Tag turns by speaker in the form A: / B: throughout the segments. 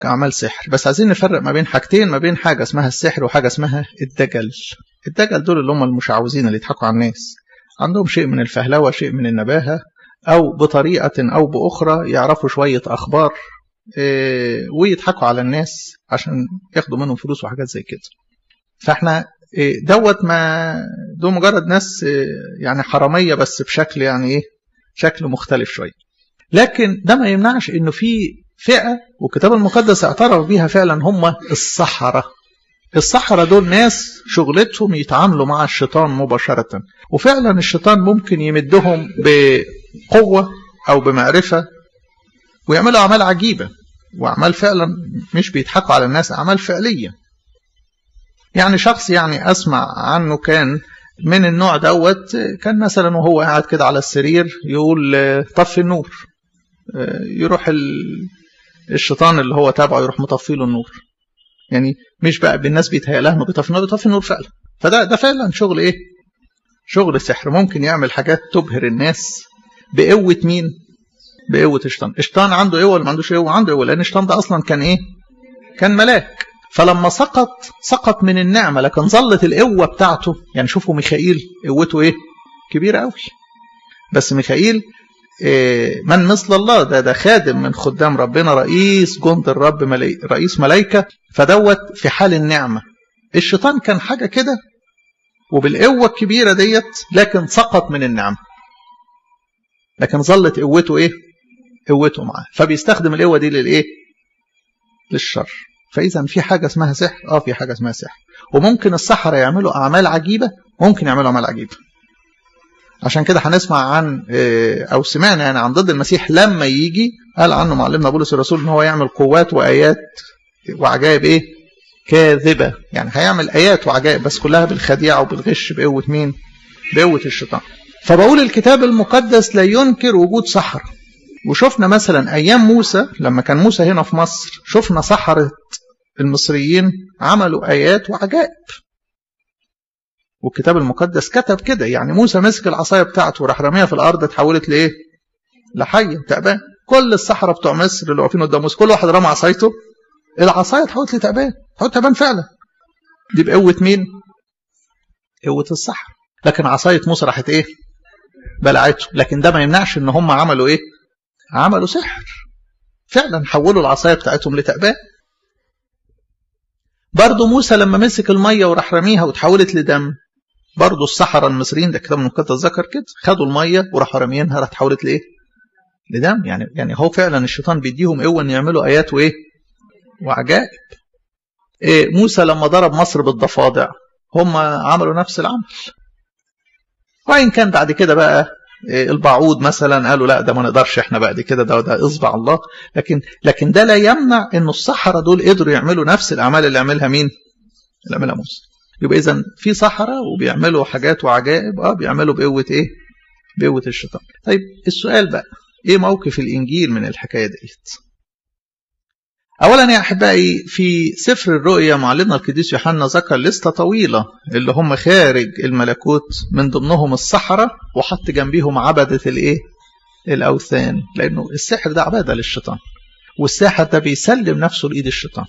A: كأعمال سحر بس عايزين نفرق ما بين حاجتين ما بين حاجة اسمها السحر وحاجة اسمها الدجل الدجل دول اللي هم المشعوذين اللي يضحكوا على الناس عندهم شيء من الفهلوة شيء من النباهة أو بطريقة أو بأخرى يعرفوا شوية أخبار إيه ويضحكوا على الناس عشان ياخدوا منهم فلوس وحاجات زي كده فاحنا إيه دوت ما دول مجرد ناس إيه يعني حرامية بس بشكل يعني ايه شكل مختلف شوية لكن ده ما يمنعش انه في فئة والكتاب المقدس اعترف بيها فعلا هم السحرة السحرة دول ناس شغلتهم يتعاملوا مع الشيطان مباشرة وفعلا الشيطان ممكن يمدهم بقوة أو بمعرفة ويعملوا أعمال عجيبة وأعمال فعلا مش بيضحكوا على الناس أعمال فعلية يعني شخص يعني أسمع عنه كان من النوع دوت كان مثلا وهو قاعد كده على السرير يقول طفي النور يروح الشيطان اللي هو تابعه يروح مطفي له النور يعني مش بقى بالناس بيتهيأ لها انه بيطفي النور بيطفي النور فعلا فده ده فعلا شغل ايه؟ شغل سحر ممكن يعمل حاجات تبهر الناس بقوة مين؟ بقوة الشيطان، الشيطان عنده قوة ولا ما عندوش قوة؟ عنده قوة لأن الشيطان ده أصلا كان إيه؟ كان ملاك فلما سقط سقط من النعمة لكن ظلت القوة بتاعته يعني شوفوا ميخائيل قوته إيه؟ كبيرة قوي بس ميخائيل من مثل الله ده ده خادم من خدام ربنا رئيس جند الرب ملي رئيس ملائكة فدوت في حال النعمة الشيطان كان حاجة كده وبالقوة الكبيرة ديت لكن سقط من النعمة لكن ظلت قوته ايه قوته معاه فبيستخدم القوة دي للايه للشر فإذا في حاجة اسمها سحر اه في حاجة اسمها سحر وممكن السحرة يعملوا أعمال عجيبة ممكن يعملوا أعمال عجيبة عشان كده هنسمع عن او سمعنا يعني عن ضد المسيح لما يجي قال عنه معلمنا بولس الرسول ان هو يعمل قوات وايات وعجائب ايه كاذبه يعني هيعمل ايات وعجائب بس كلها بالخديعه وبالغش بقوه مين بقوه الشيطان فبقول الكتاب المقدس لا ينكر وجود سحر وشفنا مثلا ايام موسى لما كان موسى هنا في مصر شفنا سحره المصريين عملوا ايات وعجائب والكتاب المقدس كتب كده يعني موسى مسك العصايه بتاعته وراح رميها في الارض اتحولت لايه؟ لحيه تعبان كل السحره بتوع مصر اللي واقفين قدام موسى كل واحد رمى عصايته العصايه اتحولت لتعبان اتحولت تعبان فعلا دي بقوه مين؟ قوه السحر لكن عصايه موسى راحت ايه؟ بلعته لكن ده ما يمنعش ان هم عملوا ايه؟ عملوا سحر فعلا حولوا العصايه بتاعتهم لتعبان برضه موسى لما مسك الميه وراح رميها وتحولت لدم برضه السحرة المصريين ده الكتاب المقدس ذكر كده خدوا الميه وراحوا راميينها راح اتحولت لايه؟ لدم يعني يعني هو فعلا الشيطان بيديهم قوه ان يعملوا ايات وايه؟ وعجائب. إيه موسى لما ضرب مصر بالضفادع هم عملوا نفس العمل. وإن كان بعد كده بقى إيه البعوض مثلا قالوا لا ده ما نقدرش احنا بعد كده ده ده اصبع الله لكن لكن ده لا يمنع انه السحرة دول قدروا يعملوا نفس الاعمال اللي عملها مين؟ اللي عملها موسى. يبقى اذا في سحرة وبيعملوا حاجات وعجائب اه بيعملوا بقوة ايه؟ بقوة الشيطان. طيب السؤال بقى ايه موقف الانجيل من الحكاية ديت؟ اولا يا احبائي في سفر الرؤيا معلمنا القديس يوحنا ذكر لسته طويله اللي هم خارج الملكوت من ضمنهم السحره وحط جنبيهم عبده الايه؟ الاوثان لانه السحر ده عباده للشيطان والساحر ده بيسلم نفسه لايد الشيطان.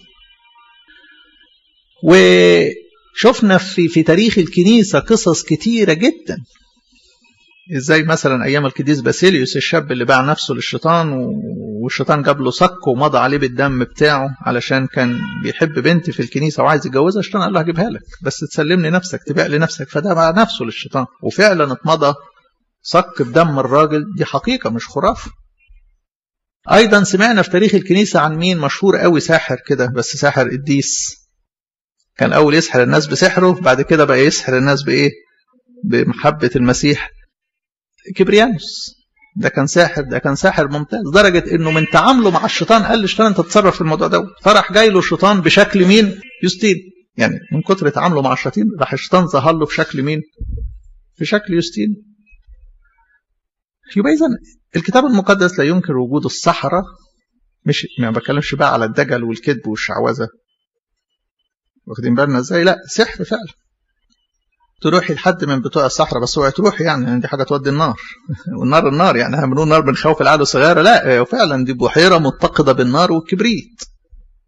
A: وشفنا في في تاريخ الكنيسه قصص كتيره جدا ازاي مثلا ايام القديس باسيليوس الشاب اللي باع نفسه للشيطان والشيطان جاب له صك ومضى عليه بالدم بتاعه علشان كان بيحب بنت في الكنيسه وعايز يتجوزها الشيطان قال له هجيبها لك بس تسلمني نفسك تبيع لنفسك فده باع نفسه للشيطان وفعلا اتمضى صك بدم الراجل دي حقيقه مش خرافه ايضا سمعنا في تاريخ الكنيسه عن مين مشهور قوي ساحر كده بس ساحر قديس كان اول يسحر الناس بسحره بعد كده بقى يسحر الناس بايه بمحبه المسيح كبريانوس ده كان ساحر ده كان ساحر ممتاز لدرجة انه من تعامله مع الشيطان قال للشيطان انت تتصرف في الموضوع ده فراح جاي له الشيطان بشكل مين يوستين يعني من كتر تعامله مع الشياطين راح الشيطان ظهر له بشكل مين في شكل يوستين يبقى اذا الكتاب المقدس لا ينكر وجود السحرة مش ما بتكلمش بقى على الدجل والكذب والشعوذة واخدين بالنا ازاي لا سحر فعلا تروحي لحد من بتوع الصحراء بس اوعي تروحي يعني دي حاجه تودي النار والنار النار يعني احنا بنقول نار بنخوف العيال الصغيره لا فعلا دي بحيره متقده بالنار والكبريت